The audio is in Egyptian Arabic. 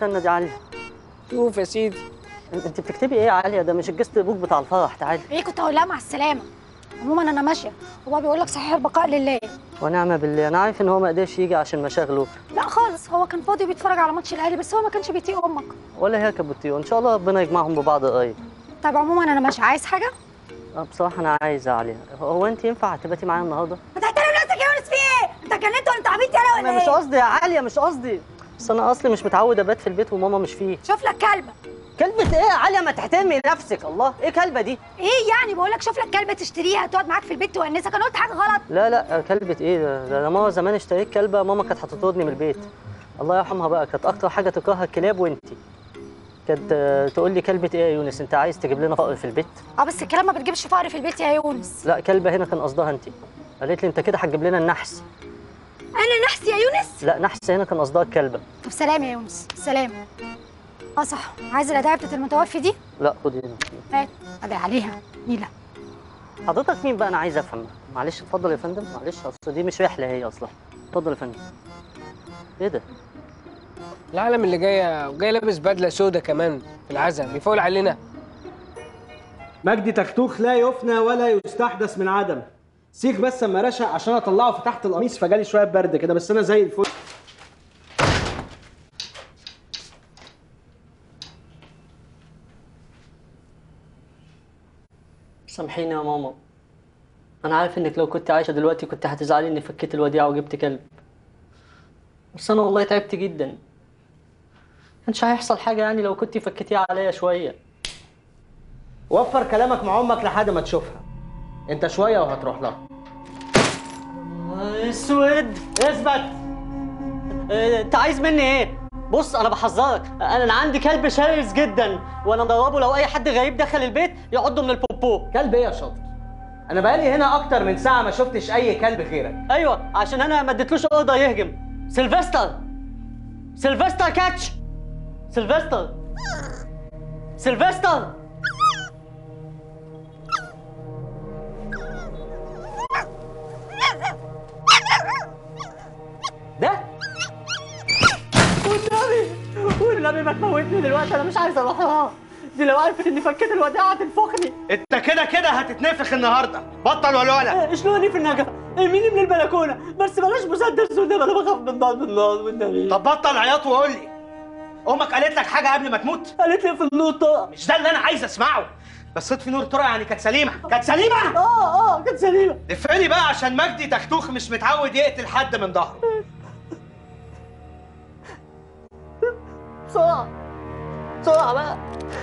استنى دي عاليه شوف يا سيدي انت انت بتكتبي ايه يا عاليه ده مش الجست بوك بتاع الفرح تعالي ايه كنت هقول لها مع السلامه عموما انا ماشيه هو بيقول لك صحيح البقاء لله ونعم بالله انا عارف ان هو ما قدرش يجي عشان مشاغله لا خالص هو كان فاضي بيتفرج على ماتش الاهلي بس هو ما كانش بيطيق امك ولا هي كبوتيو ان شاء الله ربنا يجمعهم ببعض قريب طيب عموما انا ماشيه عايز حاجه اه بصراحه انا عايز يا عاليه هو انت ينفع تباتي معايا النهارده ما تحترم نفسك يا يونس في ايه انت جننت ولا انت عبيط يالا انا ولا مش ايه قصدي يا عاليه مش قصدي بس انا اصلي مش متعود ابات في البيت وماما مش فيه شوف لك كلبه كلبة ايه يا عاليه ما تحترمي نفسك الله ايه كلبة دي ايه يعني بقول لك شوف لك كلبه تشتريها تقعد معاك في البيت تونسك انا قلت حاجه غلط لا لا كلبة ايه ده ده انا ماما زمان اشتريت كلبة ماما كانت هتطردني من البيت الله يرحمها بقى كانت اكتر حاجة تكرهها الكلاب وانتي كانت آه، تقول لي كلبة ايه يا يونس انت عايز تجيب لنا فقر في البيت اه بس الكلام ما بتجيبش فقر في البيت يا يونس لا كلبة هنا كان قصدها انتي قالت لي انت كده هتجيب لنا النحس انا نحس يا يونس لا نحس هنا كان قصدها الكلبة طب سلام يا يونس سلام اه صح عايز الهدايا بتاعت المتوفي دي لا خدي دي. هات ادعي عليها نيله حضرتك مين بقى انا عايز افهم معلش اتفضل يا فندم معلش اصل دي مش رحلة هي اصلا اتفضل يا فندم ايه ده العالم اللي جايه وجاي لابس بدله سودا كمان في العزا بيفول علينا مجدي تختوخ لا يفنى ولا يستحدث من عدم سيخ بس اما رشق عشان اطلعه فتحت القميص فجالي شويه برد كده بس انا زي الفل سامحيني يا ماما انا عارف انك لو كنت عايشه دلوقتي كنت هتزعلي اني فكيت الوديعه وجبت كلب بس انا والله تعبت جدا كانش هيحصل حاجه يعني لو كنت فكيتيها عليا شويه وفر كلامك مع امك لحد ما تشوفها انت شويه وهتروح لها اسود اثبت إيه، انت عايز مني ايه بص انا بحذرك انا أنا عندي كلب شرس جدا وانا مدربه لو اي حد غريب دخل البيت يعضه من البوبو كلب ايه يا شاطر انا بقالي هنا اكتر من ساعه ما شفتش اي كلب غيرك ايوه عشان انا ما اديتلوش اوردر يهجم سيلفستر سيلفستر كاتش سيلفستر سيلفستر ده والنبي والنبي ما تموتني دلوقتي انا مش عايز اروح لها دي لو عرفت اني فكيت الوديعه هتنفخني انت كده كده هتتنفخ النهارده بطل ولوله اشلوني في النجفه ارميني من البلكونه بس بلاش مسدس والنبي انا بخاف من ضرب النار والنبي طب بطل عياط وقول لي امك قالت لك حاجه قبل ما تموت قالت لي في النقطه مش ده اللي انا عايز اسمعه بس اطفي نور طرق يعني كانت سليمه كانت سليمه اه اه كانت سليمه افعلي بقى عشان مجدي تختوخ مش متعود يقتل حد من ظهره بسرعه بسرعه بقى